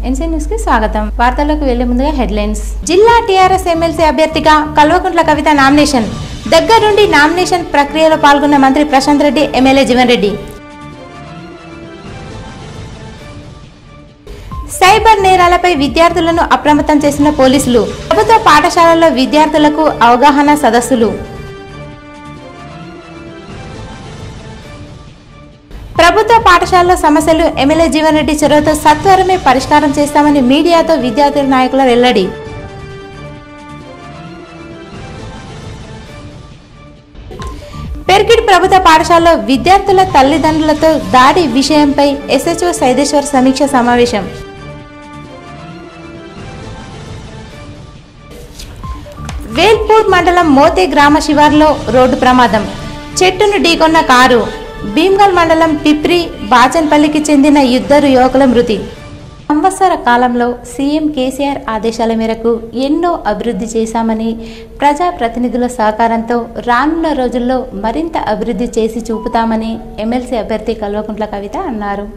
NC news కి స్వాగతం వార్తల్లోకి వెళ్లే ముందుగా హెడ్లైన్స్ జిల్లా టీఆర్ఎస్ ఎమ్మెల్సీ అభ్యర్థిగా కల్వకుంట్ల కవిత నామినేషన్ దగ్గరుండి నామినేషన్ ప్రక్రియలో పాల్గొన్న మంత్రి ప్రశాంత్ రెడ్డి ఎమ్మెల్యే జీవన్ రెడ్డి సైబర్ నేరాలపై విద్యార్థులను అప్రమత్తం చేసిన పోలీసులు ప్రభుత్వ పాఠశాలల్లో విద్యార్థులకు అవగాహన సదస్సులు ప్రభుత్వ పాఠశాలలో సమస్యలు ఎమ్మెల్యే జీవన్ రెడ్డి చొరవతో సత్వరమే పరిష్కారం చేస్తామని మీడియాతో విద్యార్థుల నాయకుల వెల్లడి పెర్కిడ్ ప్రభుత్వ పాఠశాలలో విద్యార్థుల తల్లిదండ్రులతో దాడి విషయంపై ఎస్హెచ్ఓ సైదేశ్వర్ సమీక్ష సమావేశం వేల్పూర్ మండలం మోతే గ్రామ శివార్లో రోడ్డు ప్రమాదం చెట్టును ఢీకొన్న కారు భీమ్గల్ మండలం పిప్రి బాచన్పల్లికి చెందిన ఇద్దరు యువకుల మృతి సంవత్సర కాలంలో సీఎం కేసీఆర్ ఆదేశాల మేరకు ఎన్నో అభివృద్ధి చేశామని ప్రజాప్రతినిధుల సహకారంతో రానున్న రోజుల్లో మరింత అభివృద్ధి చేసి చూపుతామని ఎమ్మెల్సీ అభ్యర్థి కల్వకుంట్ల కవిత అన్నారు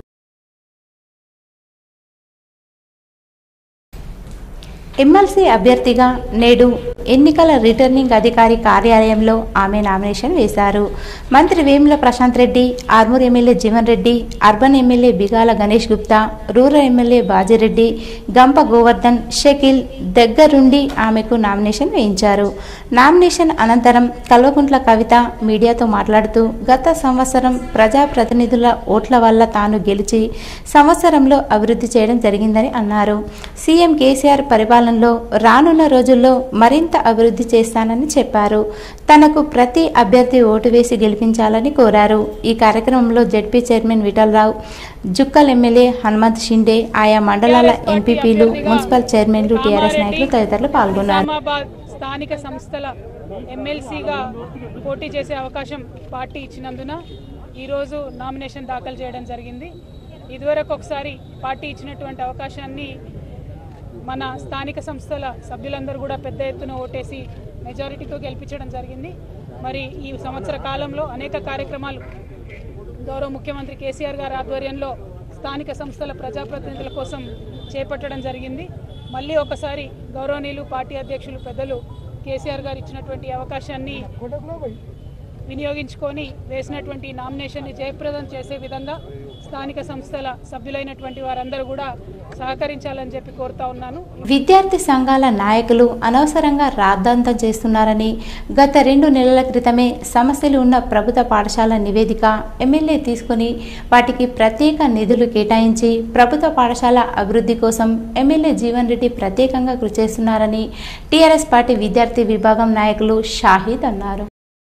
ఎమ్మెల్సీ అభ్యర్థిగా నేడు ఎన్నికల రిటర్నింగ్ అధికారి కార్యాలయంలో ఆమె నామినేషన్ వేశారు మంత్రి Vemula Prashanth Reddy Armoor MLA Jeevan Reddy urban MLA Bigala Ganesh Gupta rural MLA Bajireddy Gampa Govardhan Shakeel దగ్గరుండి ఆమెకు నామినేషన్ వేయించారు నామినేషన్ అనంతరం కల్వకుంట్ల కవిత మీడియాతో మాట్లాడుతూ గత సంవత్సరం ప్రజాప్రతినిధుల ఓట్ల వల్ల తాను గెలిచి సంవత్సరంలో అభివృద్ధి చేయడం జరిగిందని అన్నారు సీఎం కేసీఆర్ పరిపాలనలో రానున్న రోజుల్లో మరింత అభివృద్ధి చేస్తానని చెప్పారు తనకు ప్రతి అభ్యర్థి ఓటు వేసి గెలిపించాలని కోరారు ఈ కార్యక్రమంలో ZP chairman Vithalrao Jukkal MLA Hanumanth Shinde ఆయా మండలాల ఎంపీపీలు మున్సిపల్ చైర్మన్లు టీఆర్ఎస్ నాయకులు తదితరులు పాల్గొన్నారు నిజామాబాద్ స్థానిక సంస్థల ఎమ్మెల్సీగా పోటీ చేసే అవకాశం పార్టీ ఇచ్చినందున ఈరోజు నామినేషన్ దాఖలు చేయడం జరిగింది ఇదివరకు ఒకసారి పార్టీ ఇచ్చినటువంటి అవకాశాన్ని మన స్థానిక సంస్థల సభ్యులందరూ కూడా పెద్ద ఎత్తున ఓటేసి మెజారిటీతో గెలిపించడం జరిగింది మరి ఈ సంవత్సర కాలంలో అనేక కార్యక్రమాలు గౌరవ ముఖ్యమంత్రి కేసీఆర్ గారి ఆధ్వర్యంలో స్థానిక సంస్థల ప్రజాప్రతినిధుల కోసం చేపట్టడం జరిగింది మళ్ళీ ఒకసారి గౌరవనీయులు పార్టీ అధ్యక్షులు పెద్దలు కేసీఆర్ గారు ఇచ్చినటువంటి అవకాశాన్ని వినియోగించుకొని వేసినటువంటి నామినేషన్ని జయప్రదం చేసే విధంగా స్థానిక సంస్థల సభ్యులైనటువంటి వారందరూ కూడా సహకరించాలని చెప్పి కోరుతా ఉన్నాను విద్యార్థి సంఘాల నాయకులు అనవసరంగా రాద్ధాంతం చేస్తున్నారని గత రెండు నెలల క్రితమే సమస్యలు ఉన్న ప్రభుత్వ పాఠశాల నివేదిక ఎమ్మెల్యే తీసుకుని వాటికి ప్రత్యేక నిధులు కేటాయించి ప్రభుత్వ పాఠశాల అభివృద్ధి కోసం ఎమ్మెల్యే జీవన్ రెడ్డి ప్రత్యేకంగా కృషి చేస్తున్నారని టీఆర్ఎస్ పార్టీ విద్యార్థి విభాగం నాయకులు షాహిద్ అన్నారు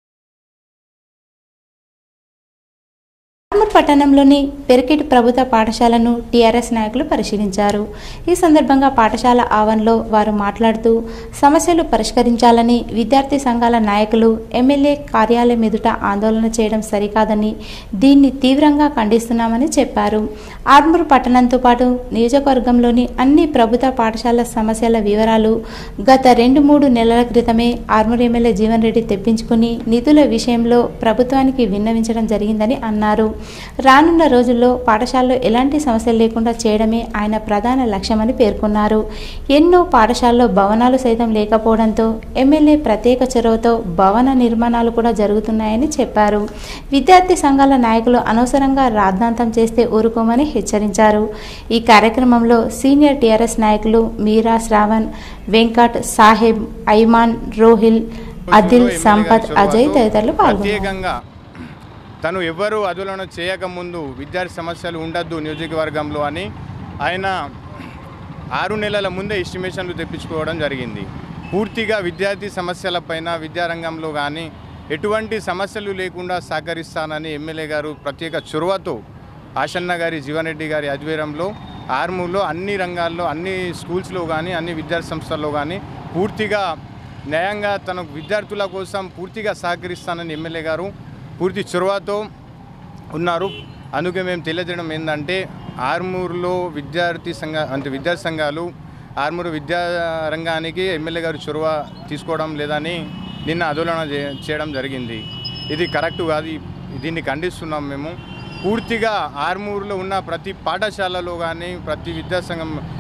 ఆర్మూర్ పట్టణంలోని పెరికిట్ ప్రభుత్వ పాఠశాలను టీఆర్ఎస్ నాయకులు పరిశీలించారు ఈ సందర్భంగా పాఠశాల ఆవరణలో వారు మాట్లాడుతూ సమస్యలు పరిష్కరించాలని విద్యార్థి సంఘాల నాయకులు ఎమ్మెల్యే కార్యాలయం ఎదుట ఆందోళన చేయడం సరికాదని దీన్ని తీవ్రంగా ఖండిస్తున్నామని చెప్పారు ఆర్మూర్ పట్టణంతో పాటు నియోజకవర్గంలోని అన్ని ప్రభుత్వ పాఠశాల సమస్యల వివరాలు గత రెండు మూడు నెలల క్రితమే ఆర్మూర్ ఎమ్మెల్యే జీవన్ రెడ్డి తెప్పించుకుని నిధుల విషయంలో ప్రభుత్వానికి విన్నవించడం జరిగిందని అన్నారు రానున్న రోజుల్లో పాఠశాలలో ఎలాంటి సమస్యలు లేకుండా చేయడమే ఆయన ప్రధాన లక్ష్యమని పేర్కొన్నారు ఎన్నో పాఠశాలలో భవనాలు సైతం లేకపోవడంతో ఎమ్మెల్యే ప్రత్యేక చొరవతో భవన నిర్మాణాలు కూడా జరుగుతున్నాయని చెప్పారు విద్యార్థి సంఘాల నాయకులు అనవసరంగా రాద్ధాంతం చేస్తే ఊరుకోమని హెచ్చరించారు ఈ కార్యక్రమంలో సీనియర్ టీఆర్ఎస్ నాయకులు మీరా శ్రావణ్ వెంకట్ సాహెబ్ ఐమాన్ రోహిల్ అదిల్ సంపత్ అజయ్ తదితరులు పాల్గొన్నారు ప్రత్యేకంగా తను ఎవ్వరూ అదులను చేయకముందు విద్యార్థి సమస్యలు ఉండద్దు నియోజకవర్గంలో అని ఆయన ఆరు నెలల ముందే ఎస్టిమేషన్లు తెప్పించుకోవడం జరిగింది పూర్తిగా విద్యార్థి సమస్యలపైన విద్యారంగంలో కానీ ఎటువంటి సమస్యలు లేకుండా సహకరిస్తానని ఎమ్మెల్యే గారు ప్రత్యేక చొరవతో ఆశన్న గారి జీవన్రెడ్డి గారి ఆధ్వర్యంలో ఆర్మూర్లో అన్ని రంగాల్లో అన్ని స్కూల్స్లో కానీ అన్ని విద్యార్థి సంస్థల్లో కానీ పూర్తిగా న్యాయంగా తన విద్యార్థుల కోసం పూర్తిగా సహకరిస్తానని ఎమ్మెల్యే గారు పూర్తి చొరవతో ఉన్నారు అందుకే మేము తెలియజేయడం ఏంటంటే ఆర్మూర్లో విద్యార్థి సంఘ అంటే విద్యార్థి సంఘాలు ఆర్మూర్ విద్యా రంగానికి ఎమ్మెల్యే గారు చొరవ తీసుకోవడం లేదని నిన్న ఆందోళన చే- చేయడం జరిగింది ఇది కరెక్ట్ కాదు ఈ- దీన్ని ఖండిస్తున్నాం మేము పూర్తిగా ఆర్మూర్లో ఉన్న ప్రతి పాఠశాలలో కానీ ప్రతి విద్యా సంఘం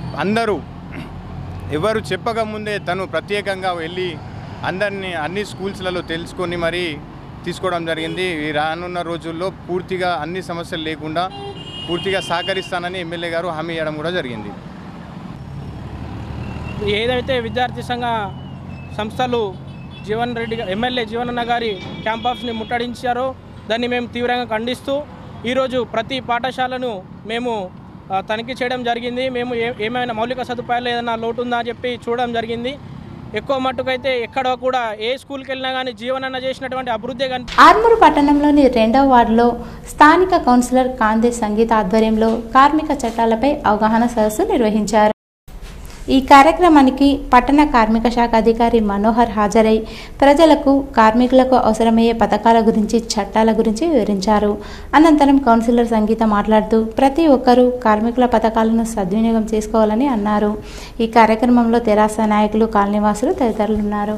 అందరూ ఎవరు చెప్పకముందే తను ప్రత్యేకంగా వెళ్ళి అందరినీ అన్ని స్కూల్స్లలో తెలుసుకొని మరీ తీసుకోవడం జరిగింది ఈ రానున్న రోజుల్లో పూర్తిగా అన్ని సమస్యలు లేకుండా పూర్తిగా సహకరిస్తానని ఎమ్మెల్యే గారు హామీ ఇవ్వడం కూడా జరిగింది ఏదైతే విద్యార్థి సంఘ సంస్థలు జీవన్ రెడ్డి గా- ఎమ్మెల్యే జీవనన్న గారి క్యాంపస్ని ముట్టడించారో దాన్ని మేము తీవ్రంగా ఖండిస్తూ ఈరోజు ప్రతి పాఠశాలను మేము ఆ, తనిఖీ చేయడం జరిగింది మేము ఏ ఏమైనా మౌలిక సదుపాయాలు ఏదైనా లోటు ఉందా అని చెప్పి చూడడం జరిగింది ఎక్కువ మట్టుకైతే ఎక్కడ కూడా ఏ స్కూల్కి వెళ్ళినా కానీ జీవనన్న చేసినటువంటి అభివృద్ధి కనిపి ఆర్మూరు పట్టణంలోని రెండవ వార్డులో స్థానిక కౌన్సిలర్ కాందే సంగీత ఆధ్వర్యంలో కార్మిక చట్టాలపై అవగాహన సదస్సు నిర్వహించారు ఈ కార్యక్రమానికి పట్టణ కార్మిక శాఖ అధికారి మనోహర్ హాజరై ప్రజలకు కార్మికులకు అవసరమయ్యే పథకాల గురించి చట్టాల గురించి వివరించారు అనంతరం కౌన్సిలర్ సంగీత మాట్లాడుతూ ప్రతి ఒక్కరూ కార్మికుల పథకాలను సద్వినియోగం చేసుకోవాలని అన్నారు ఈ కార్యక్రమంలో తెరాస నాయకులు కాలనీవాసులు తదితరులు ఉన్నారు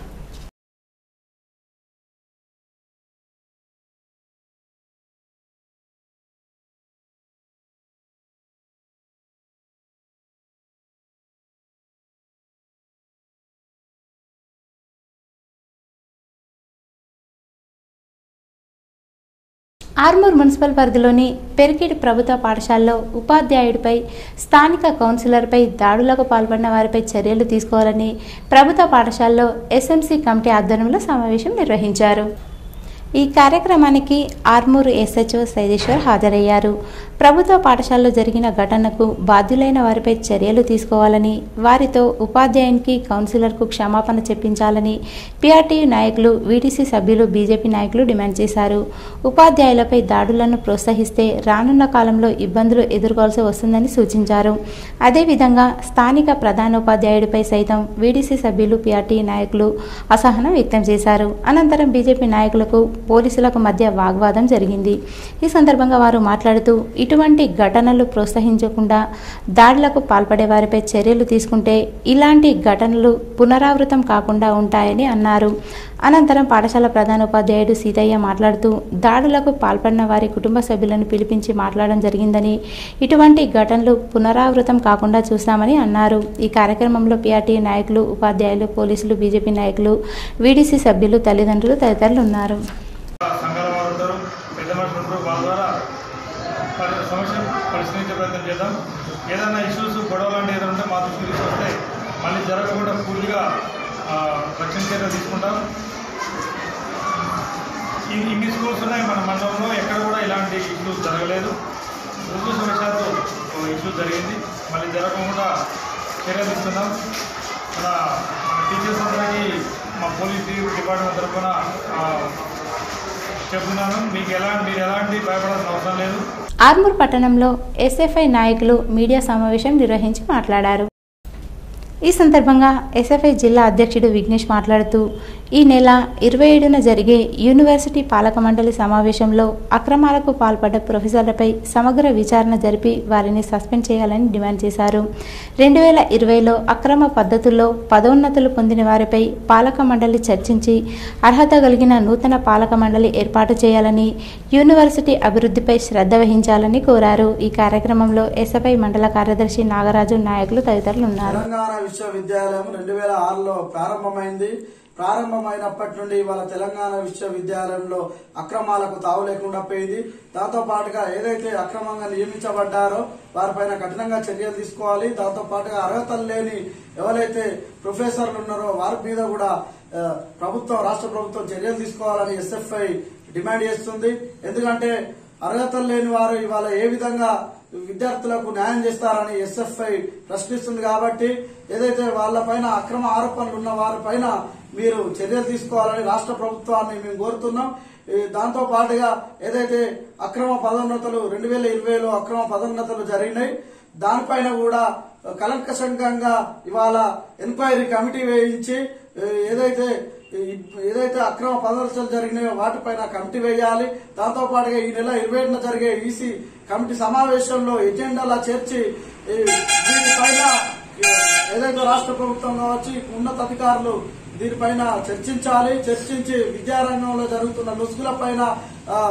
ఆర్మూర్ మున్సిపల్ పరిధిలోని పెరికిడి ప్రభుత్వ పాఠశాలలో ఉపాధ్యాయుడిపై స్థానిక కౌన్సిలర్పై దాడులకు పాల్పడిన వారిపై చర్యలు తీసుకోవాలని ప్రభుత్వ పాఠశాలలో ఎస్ఎంసీ కమిటీ ఆధ్వర్యంలో సమావేశం నిర్వహించారు ఈ కార్యక్రమానికి ఆర్మూరు ఎస్హెచ్ఓ సైదేశ్వర్ హాజరయ్యారు ప్రభుత్వ పాఠశాలలో జరిగిన ఘటనకు బాధ్యులైన వారిపై చర్యలు తీసుకోవాలని వారితో ఉపాధ్యాయునికి కౌన్సిలర్కు క్షమాపణ చెప్పించాలని పిఆర్టీయు నాయకులు వీటీసీ సభ్యులు బీజేపీ నాయకులు డిమాండ్ చేశారు ఉపాధ్యాయులపై దాడులను ప్రోత్సహిస్తే రానున్న కాలంలో ఇబ్బందులు ఎదుర్కోవాల్సి వస్తుందని సూచించారు అదేవిధంగా స్థానిక ప్రధానోపాధ్యాయుడిపై సైతం వీడీసీ సభ్యులు పిఆర్టీ నాయకులు అసహనం వ్యక్తం చేశారు అనంతరం బీజేపీ నాయకులకు పోలీసులకు మధ్య వాగ్వాదం జరిగింది ఈ సందర్భంగా వారు మాట్లాడుతూ ఇటువంటి ఘటనలు ప్రోత్సహించకుండా దాడులకు పాల్పడే వారిపై చర్యలు తీసుకుంటే ఇలాంటి ఘటనలు పునరావృతం కాకుండా ఉంటాయని అన్నారు అనంతరం పాఠశాల ప్రధానోపాధ్యాయుడు సీతయ్య మాట్లాడుతూ దాడులకు పాల్పడిన వారి కుటుంబ సభ్యులను పిలిపించి మాట్లాడడం జరిగిందని ఇటువంటి ఘటనలు పునరావృతం కాకుండా చూస్తామని అన్నారు ఈ కార్యక్రమంలో పిఆర్టీ నాయకులు ఉపాధ్యాయులు పోలీసులు బీజేపీ నాయకులు వీడీసీ సభ్యులు తల్లిదండ్రులు తదితరులు ఉన్నారు సంఘాల వారు ఉంటారు పెద్ద మనుషులు ఉంటారు వాళ్ళ ద్వారా పరి- సమస్యను పరిష్కరించే ప్రయత్నం చేద్దాం ఏదైనా ఇష్యూస్ గొడవ లాంటి ఏదైనా ఉంటే మా దృష్టికి తీసుకొస్తే మళ్ళీ జరగకుండా పూర్తిగా ఆ, రక్షణ చర్యలు తీసుకుంటాం ఇ- ఇన్ని స్కూల్స్ ఉన్నాయి మన మండలంలో ఎక్కడ కూడా ఇలాంటి ఇష్యూస్ జరగలేదు దురదృష్టవశాత్తు ఇష్యూస్ జరిగింది మళ్ళీ జరగకుండా చర్యలు తీసుకుందాం మన మన టీచర్స్ అందరికీ మా పోలీస్ డిపార్ట్మెంట్ తరఫున ఆ, చెప్తున్నాను మీకు ఎలా మీరు ఎలాంటి భయపడాల్సిన అవసరం లేదు ఆర్మూర్ పట్టణంలో ఎస్ఎఫ్ఐ నాయకులు మీడియా సమావేశం నిర్వహించి మాట్లాడారు ఈ సందర్భంగా ఎస్ఎఫ్ఐ జిల్లా అధ్యక్షుడు విఘ్నేష్ మాట్లాడుతూ ఈ నెల ఇరవై ఏడున జరిగే యూనివర్సిటీ పాలక మండలి సమావేశంలో అక్రమాలకు పాల్పడ్డ ప్రొఫెసర్లపై సమగ్ర విచారణ జరిపి వారిని సస్పెండ్ చేయాలని డిమాండ్ చేశారు రెండు వేల ఇరవైలో అక్రమ పద్ధతుల్లో పదోన్నతులు పొందిన వారిపై పాలక మండలి చర్చించి అర్హత కలిగిన నూతన పాలక మండలి ఏర్పాటు చేయాలని యూనివర్సిటీ అభివృద్ధిపై శ్రద్ధ వహించాలని కోరారు ఈ కార్యక్రమంలో ఎస్ఎఫ్ఐ మండల కార్యదర్శి నాగరాజు నాయకులు తదితరులు ఉన్నారు తెలంగాణ విశ్వవిద్యాలయం రెండు వేల ఆరులో ప్రారంభమైంది ప్రారంభమైనప్పటి నుండి ఇవాళ తెలంగాణ విశ్వవిద్యాలయంలో అక్రమాలకు తావు లేకుండా పోయింది దాంతో పాటుగా ఏదైతే అక్రమంగా నియమించబడ్డారో వారిపైన కఠినంగా చర్యలు తీసుకోవాలి దాంతో పాటుగా అర్హతలు లేని ఎవరైతే ప్రొఫెసర్లు ఉన్నారో వారి మీద కూడా ఆ, ప్రభుత్వం రాష్ట్ర ప్రభుత్వం చర్యలు తీసుకోవాలని ఎస్ఎఫ్ఐ డిమాండ్ చేస్తుంది ఎందుకంటే అర్హతలు లేని వారు ఇవాళ ఏ విధంగా విద్యార్థులకు న్యాయం చేస్తారని ఎస్ఎఫ్ఐ ప్రశ్నిస్తుంది కాబట్టి ఏదైతే వాళ్ళపైన అక్రమ ఆరోపణలు ఉన్న వారిపైన మీరు చర్యలు తీసుకోవాలని రాష్ట్ర ప్రభుత్వాన్ని మేము కోరుతున్నాం ఈ దాంతో పాటుగా ఏదైతే అక్రమ పదోన్నతులు రెండు వేల ఇరవైలో అక్రమ పదోన్నతులు జరిగినాయి దానిపైన కూడా కలంకషంగా ఇవాళ ఎంక్వైరీ కమిటీ వేయించి ఏ, ఏదైతే ఈ- ఏదైతే అక్రమ పదోన్నతులు జరిగినాయో వాటిపైన కమిటీ వేయాలి దాంతో పాటుగా ఈ నెల ఇరవై ఏడున జరిగే ఈసీ కమిటీ సమావేశంలో ఎజెండాలా చేర్చి ఈ దీనిపైన ఏదైతే రాష్ట్ర ప్రభుత్వం కావచ్చు ఉన్నత అధికారులు దీనిపైన చర్చించాలి చర్చించి విద్యారంగంలో జరుగుతున్న లొసుగుల పైన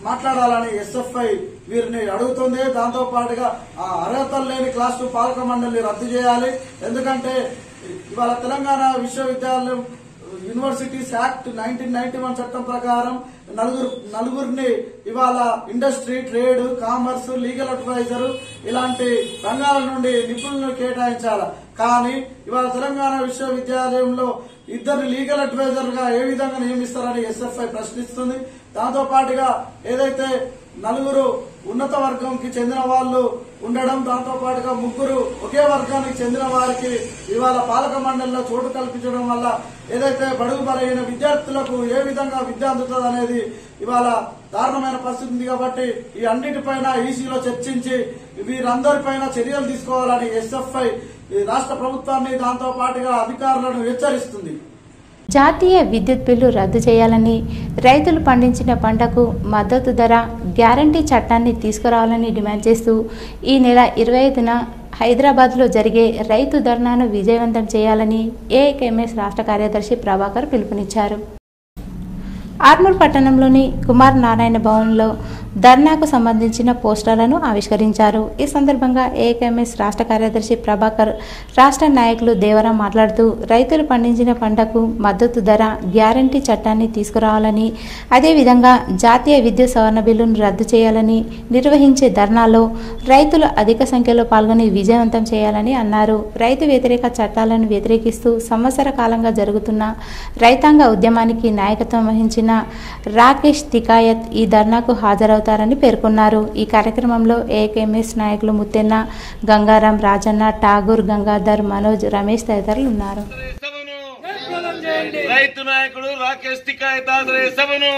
మాట్లాడాలని ఎస్ఎఫ్ఐ వీరిని అడుగుతుంది దాంతో పాటుగా ఆ అర్హతలు లేని క్లాస్ టూ పాలక మండలిని రద్దు చేయాలి ఎందుకంటే ఇవాళ తెలంగాణ విశ్వవిద్యాలయం universities act nineteen ninety one చట్టం ప్రకారం నలుగురు నలుగురిని ఇవాళ industry trade commerce legal advisor ఇలాంటి రంగాల నుండి నిపుణులను కేటాయించాలి కానీ ఇవాళ తెలంగాణ విశ్వవిద్యాలయంలో ఇద్దరు లీగల్ అడ్వైజర్ గా ఏ విధంగా నియమిస్తారని ఎస్ఎఫ్ఐ ప్రశ్నిస్తుంది దాంతో పాటుగా ఏదైతే నలుగురు ఉన్నత వర్గంకి చెందిన వాళ్ళు ఉండడం దాంతో పాటుగా ముగ్గురు ఒకే వర్గానికి చెందిన వారికి ఇవాళ పాలక మండలిలో చోటు కల్పించడం వల్ల ఏదైతే బడుగు బలైన విద్యార్థులకు ఏ విధంగా విద్య అందుతుంది అనేది ఇవాళ దారుణమైన పరిస్థితి ఉంది కాబట్టి ఈ అన్నిటిపైన ఈసీలో చర్చించి వీరందరిపైన చర్యలు తీసుకోవాలని ఎస్ఎఫ్ఐ ఈ రాష్ట్ర ప్రభుత్వాన్ని దాంతో పాటుగా అధికారులను హెచ్చరిస్తుంది జాతీయ విద్యుత్ బిల్లు రద్దు చేయాలని రైతులు పండించిన పంటకు మద్దతు ధర గ్యారంటీ చట్టాన్ని తీసుకురావాలని డిమాండ్ చేస్తూ ఈ నెల ఇరవై ఐదున హైదరాబాద్లో జరిగే రైతు ధర్నాను విజయవంతం చేయాలని ఏఐకేఎంఎస్ రాష్ట్ర కార్యదర్శి ప్రభాకర్ పిలుపునిచ్చారు ఆర్మూర్ పట్టణంలోని కుమార్ నారాయణ భవన్లో ధర్నాకు సంబంధించిన పోస్టర్లను ఆవిష్కరించారు ఈ సందర్భంగా ఏఎంఎస్ రాష్ట్ర కార్యదర్శి ప్రభాకర్ రాష్ట్ర నాయకులు దేవరా మాట్లాడుతూ రైతులు పండించిన పంటకు మద్దతు ధర గ్యారంటీ చట్టాన్ని తీసుకురావాలని అదేవిధంగా జాతీయ విద్యుత్ సవరణ బిల్లును రద్దు చేయాలని నిర్వహించే ధర్నాలో రైతులు అధిక సంఖ్యలో పాల్గొని విజయవంతం చేయాలని అన్నారు రైతు వ్యతిరేక చట్టాలను వ్యతిరేకిస్తూ సంవత్సర కాలంగా జరుగుతున్న రైతాంగ ఉద్యమానికి నాయకత్వం వహించిన రాకేష్ తికాయత్ ఈ ధర్నాకు హాజరవుతారని పేర్కొన్నారు ఈ కార్యక్రమంలో ఏకేఎంఎస్ నాయకులు ముత్తెన్న గంగారాం రాజన్న ఠాగూర్ గంగాధర్ మనోజ్ రమేష్ తదితరులు ఉన్నారు రైతు నాయకుడు రాకేష్ తికాయతాదరే సభను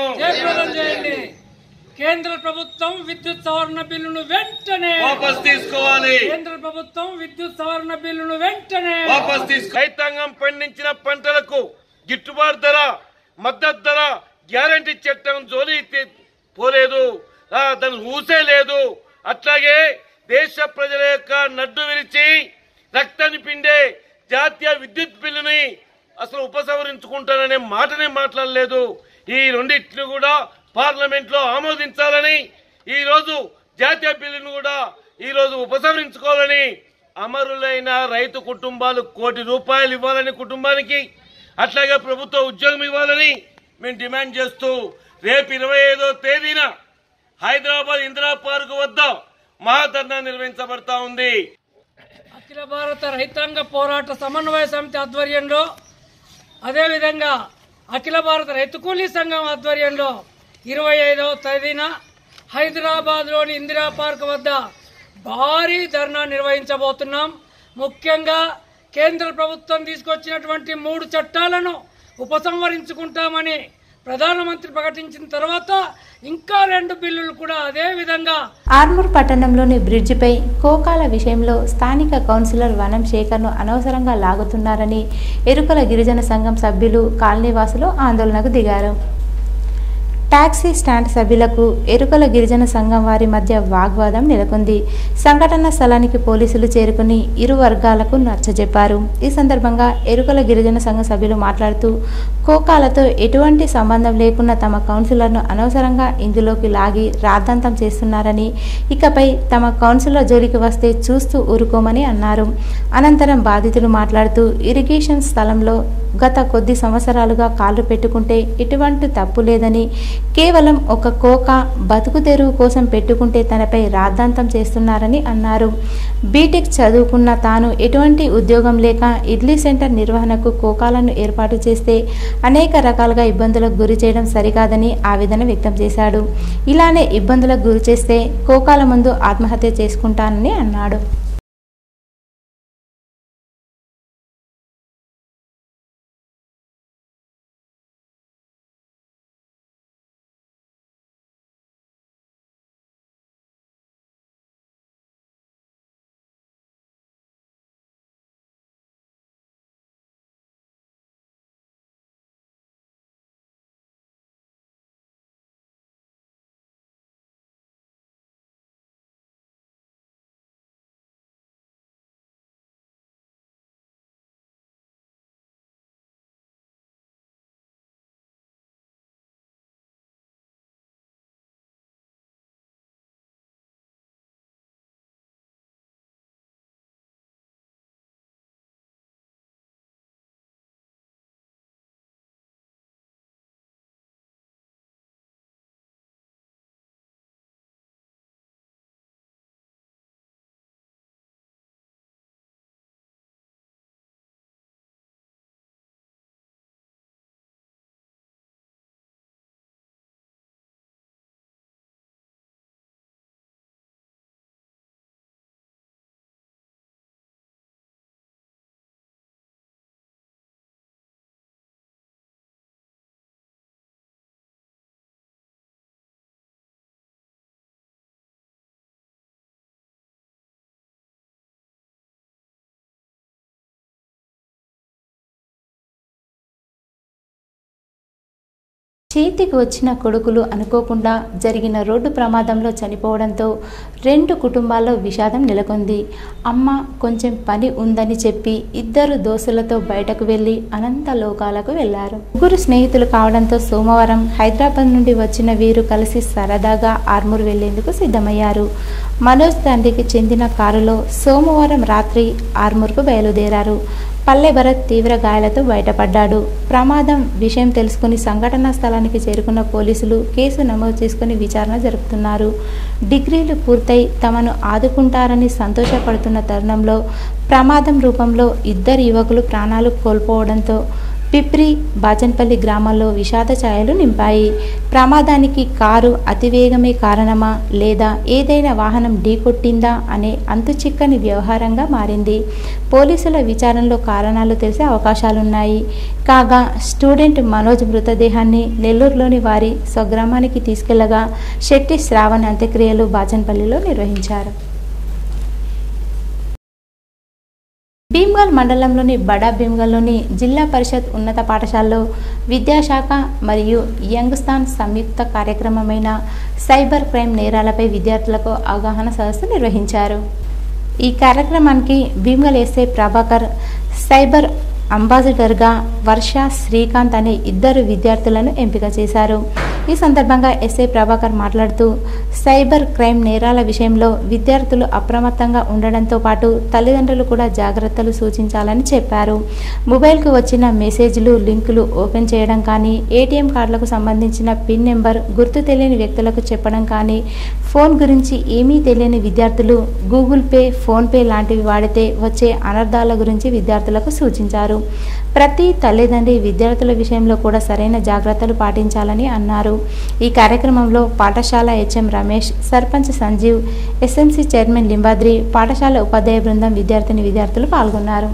కేంద్ర ప్రభుత్వం విద్యుత్ సవరణ బిల్లును వెంటనే వాపస్ తీసుకోవాలి కేంద్ర ప్రభుత్వం విద్యుత్ సవరణ బిల్లును వెంటనే వాపస్ తీసుకో రైతాంగం పండించిన పంటలకు గిట్టుబాటు ధర మద్దతు ధర గ్యారంటీ చట్టం జోలి ఎత్తి పోలేదు ఆ, దాని ఊసే లేదు అట్లాగే దేశ ప్రజల యొక్క నడ్డు విరిచి రక్తాన్ని పిండే జాతీయ విద్యుత్ బిల్లుని అసలు ఉపసంహరించుకుంటాననే మాటనే మాట్లాడలేదు ఈ రెండింటిని కూడా పార్లమెంట్ లో ఆమోదించాలని ఈ రోజు జాతీయ బిల్లును కూడా ఈ రోజు ఉపసంహరించుకోవాలని అమరులైన రైతు కుటుంబాలు కోటి రూపాయలు ఇవ్వాలని కుటుంబానికి అట్లాగే ప్రభుత్వ ఉద్యోగం ఇవ్వాలని మేము డిమాండ్ చేస్తూ రేపు ఇరవై ఐదో తేదీన హైదరాబాద్ ఇందిరా పార్క్ వద్ద మహాధర్నా నిర్వహించబడతా ఉంది అఖిల భారత రైతాంగ పోరాట సమన్వయ సమితి ఆధ్వర్యంలో అదేవిధంగా అఖిల భారత రైతు కూలీ సంఘం ఆధ్వర్యంలో ఇరవై ఐదవ తేదీన హైదరాబాద్లోని ఇందిరా పార్క్ వద్ద భారీ ధర్నా నిర్వహించబోతున్నాం ముఖ్యంగా కేంద్ర ప్రభుత్వం తీసుకొచ్చినటువంటి మూడు చట్టాలను ఉపసంహరించుకుంటామని ప్రధానమంత్రి ప్రకటించిన తర్వాత ఇంకా రెండు బిల్లులు కూడా అదే విధంగా ఆర్మూర్ పట్టణంలోని బ్రిడ్జిపై కోకాల విషయంలో స్థానిక కౌన్సిలర్ వనం శేఖర్ను అనవసరంగా లాగుతున్నారని ఎరుకల గిరిజన సంఘం సభ్యులు కాలనీవాసులు ఆందోళనకు దిగారు టాక్సీ స్టాండ్ సభ్యులకు ఎరుకల గిరిజన సంఘం వారి మధ్య వాగ్వాదం నెలకొంది సంఘటన స్థలానికి పోలీసులు చేరుకుని ఇరు వర్గాలకు నచ్చజెప్పారు ఈ సందర్భంగా ఎరుకల గిరిజన సంఘ సభ్యులు మాట్లాడుతూ కోకాలతో ఎటువంటి సంబంధం లేకున్న తమ కౌన్సిలర్ను అనవసరంగా ఇందులోకి లాగి రాద్ధాంతం చేస్తున్నారని ఇకపై తమ కౌన్సిలర్ జోలికి వస్తే చూస్తూ ఊరుకోమని అన్నారు అనంతరం బాధితులు మాట్లాడుతూ ఇరిగేషన్ స్థలంలో గత కొద్ది సంవత్సరాలుగా కాళ్ళు పెట్టుకుంటే ఎటువంటి తప్పు లేదని కేవలం ఒక కోక బతుకు తెరువు కోసం పెట్టుకుంటే తనపై రాద్ధాంతం చేస్తున్నారని అన్నారు బీటెక్ చదువుకున్న తాను ఎటువంటి ఉద్యోగం లేక ఇడ్లీ సెంటర్ నిర్వహణకు కోకాలను ఏర్పాటు చేస్తే అనేక రకాలుగా ఇబ్బందులకు గురి చేయడం సరికాదని ఆవేదన వ్యక్తం చేశాడు ఇలానే ఇబ్బందులకు గురి చేస్తే కోకాల ముందు ఆత్మహత్య చేసుకుంటానని అన్నాడు చేతికి వచ్చిన కొడుకులు అనుకోకుండా జరిగిన రోడ్డు ప్రమాదంలో చనిపోవడంతో రెండు కుటుంబాల్లో విషాదం నెలకొంది అమ్మ కొంచెం పని ఉందని చెప్పి ఇద్దరు దోస్తులతో బయటకు వెళ్లి అనంత లోకాలకు వెళ్లారు ముగ్గురు స్నేహితులు కావడంతో సోమవారం హైదరాబాద్ నుండి వచ్చిన వీరు కలిసి సరదాగా ఆర్మూర్ వెళ్లేందుకు సిద్ధమయ్యారు మనోజ్ తండ్రికి చెందిన కారులో సోమవారం రాత్రి ఆర్మూర్కు బయలుదేరారు పల్లె భరత్ తీవ్ర గాయాలతో బయటపడ్డాడు ప్రమాదం విషయం తెలుసుకుని సంఘటనా స్థలానికి చేరుకున్న పోలీసులు కేసు నమోదు చేసుకుని విచారణ జరుపుతున్నారు డిగ్రీలు పూర్తయి తమను ఆదుకుంటారని సంతోషపడుతున్న తరుణంలో ప్రమాదం రూపంలో ఇద్దరు యువకులు ప్రాణాలు కోల్పోవడంతో పిప్రి బాచన్పల్లి గ్రామాల్లో విషాద ఛాయలు నింపాయి ప్రమాదానికి కారు అతివేగమే కారణమా లేదా ఏదైనా వాహనం ఢీకొట్టిందా అనే అంతుచిక్కని వ్యవహారంగా మారింది పోలీసుల విచారణలో కారణాలు తెలిసే అవకాశాలున్నాయి కాగా స్టూడెంట్ మనోజ్ మృతదేహాన్ని నెల్లూరులోని వారి స్వగ్రామానికి తీసుకెళ్లగా శెట్టి శ్రావణ్ అంత్యక్రియలు బాచన్పల్లిలో నిర్వహించారు భీమ్గల్ మండలంలోని బడా భీమ్గల్లోని జిల్లా పరిషత్ ఉన్నత పాఠశాలలో విద్యాశాఖ మరియు యంగ్స్థాన్ సంయుక్త కార్యక్రమమైన సైబర్ క్రైమ్ నేరాలపై విద్యార్థులకు అవగాహన సదస్సు నిర్వహించారు ఈ కార్యక్రమానికి భీమ్గల్ ఎస్ఐ ప్రభాకర్ సైబర్ అంబాసిడర్గా వర్ష శ్రీకాంత్ అనే ఇద్దరు విద్యార్థులను ఎంపిక చేశారు ఈ సందర్భంగా ఎస్ఐ ప్రభాకర్ మాట్లాడుతూ సైబర్ క్రైమ్ నేరాల విషయంలో విద్యార్థులు అప్రమత్తంగా ఉండడంతో పాటు తల్లిదండ్రులు కూడా జాగ్రత్తలు సూచించాలని చెప్పారు మొబైల్కు వచ్చిన మెసేజ్లు లింకులు ఓపెన్ చేయడం కానీ ఏటీఎం కార్డులకు సంబంధించిన పిన్ నెంబర్ గుర్తు తెలియని వ్యక్తులకు చెప్పడం కానీ ఫోన్ గురించి ఏమీ తెలియని విద్యార్థులు గూగుల్ పే ఫోన్పే లాంటివి వాడితే వచ్చే అనర్థాల గురించి విద్యార్థులకు సూచించారు ప్రతి తల్లిదండ్రి విద్యార్థుల విషయంలో కూడా సరైన జాగ్రత్తలు పాటించాలని అన్నారు ఈ కార్యక్రమంలో పాఠశాల HM Ramesh sarpanch Sanjeev SMC chairman Limbadri పాఠశాల ఉపాధ్యాయ బృందం విద్యార్థిని విద్యార్థులు పాల్గొన్నారు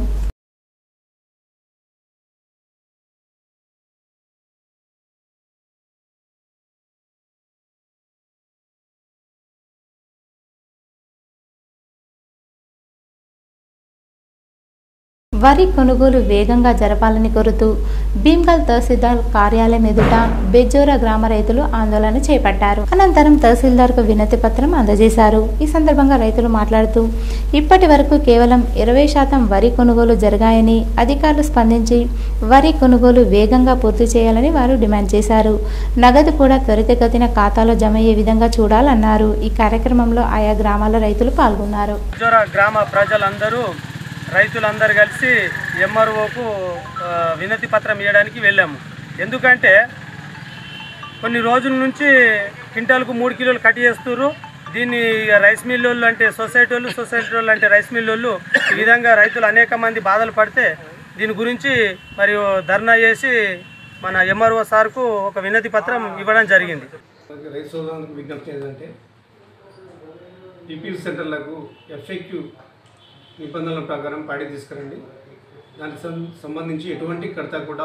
వరి కొనుగోలు వేగంగా జరపాలని కోరుతూ భీమ్గల్ తహసీల్దార్ కార్యాలయం ఎదుట బెజ్జోరా గ్రామ రైతులు ఆందోళన చేపట్టారు అనంతరం తహసీల్దార్కు వినతి పత్రం అందజేశారు ఈ సందర్భంగా రైతులు మాట్లాడుతూ ఇప్పటి వరకు కేవలం ఇరవై శాతం వరి కొనుగోలు జరిగాయని అధికారులు స్పందించి వరి కొనుగోలు వేగంగా పూర్తి చేయాలని వారు డిమాండ్ చేశారు నగదు కూడా త్వరితగతిన ఖాతాలో జమ అయ్యే విధంగా చూడాలన్నారు ఈ కార్యక్రమంలో ఆయా గ్రామాల రైతులు పాల్గొన్నారు జోర గ్రామ ప్రజలందరూ రైతులందరూ కలిసి ఎంఆర్ఓకు వినతి పత్రం ఇవ్వడానికి వెళ్ళాము ఎందుకంటే కొన్ని రోజుల నుంచి క్వింటాల్కు మూడు కిలోలు కట్ చేస్తున్నారు దీన్ని ఇక రైస్ మిల్ వాళ్ళు అంటే సొసైటీ వాళ్ళు సొసైటీ వాళ్ళు అంటే రైస్ మిల్ వాళ్ళు ఈ విధంగా రైతులు అనేక మంది బాధలు పడితే దీని గురించి మరియు ధర్నా చేసి మన ఎంఆర్ఓ సార్కు ఒక వినతి పత్రం ఇవ్వడం జరిగింది రైతు సోదరులకు విజ్ఞప్తి ఏంటంటే పీపీఎల్ సెంటర్లకు ఎఫ్ఐక్యూ నిబంధనల ప్రకారం పాడి తీసుకురండి దానికి సం- సంబంధించి ఎటువంటి కడత కూడా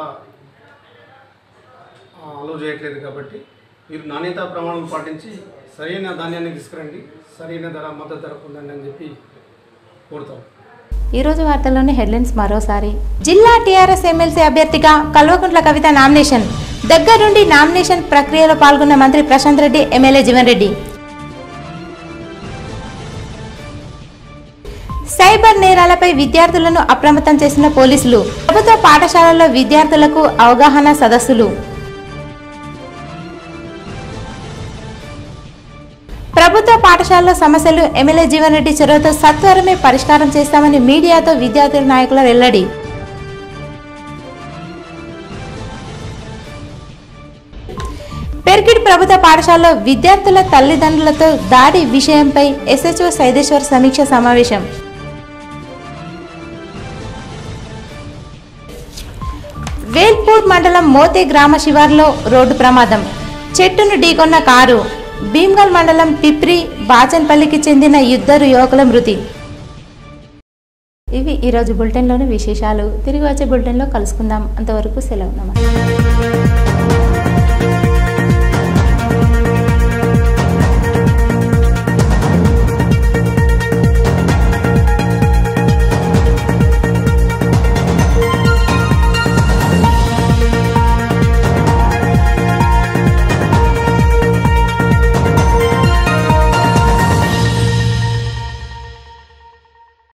అలో చేయట్లేదు కాబట్టి మీరు నాణ్యతా ప్రమాణాలు పాటించి సరైన ధాన్యాన్ని తీసుకురండి సరైన ధర మద్దతు ధర పొందండి అని చెప్పి కోరుతాం ఈ రోజు వార్తల్లోని హెడ్లైన్స్ మరోసారి జిల్లా టీఆర్ఎస్ ఎమ్మెల్సీ అభ్యర్థిగా కల్వకుంట్ల కవిత నామినేషన్ దగ్గరుండి నామినేషన్ ప్రక్రియలో పాల్గొన్న మంత్రి ప్రశాంత్ రెడ్డి ఎమ్మెల్యే జీవన్ రెడ్డి సైబర్ నేరాలపై విద్యార్థులను అప్రమత్తం చేసిన పోలీసులు ప్రభుత్వ పాఠశాలల్లో విద్యార్థులకు అవగాహన సదస్సులు ప్రభుత్వ పాఠశాలలో సమస్యలు ఎమ్మెల్యే జీవన్ రెడ్డి చొరవతో సత్వరమే పరిష్కారం చేస్తామని మీడియాతో విద్యార్థుల నాయకుల వెల్లడి పెర్కిడ్ ప్రభుత్వ పాఠశాలలో విద్యార్థుల తల్లిదండ్రులతో దాడి విషయంపై ఎస్హెచ్ఓ సైదేశ్వర్ సమీక్ష సమావేశం వేల్పూర్ మండలం మోతే గ్రామ శివార్లో రోడ్డు ప్రమాదం చెట్టును ఢీకొన్న కారు భీమ్గల్ మండలం పిప్రి బాచన్పల్లికి చెందిన ఇద్దరు యువకుల మృతి ఇవి ఈరోజు బులెటిన్లోని విశేషాలు తిరిగి వచ్చే బులెటిన్లో కలుసుకుందాం అంతవరకు సెలవు నమస్తే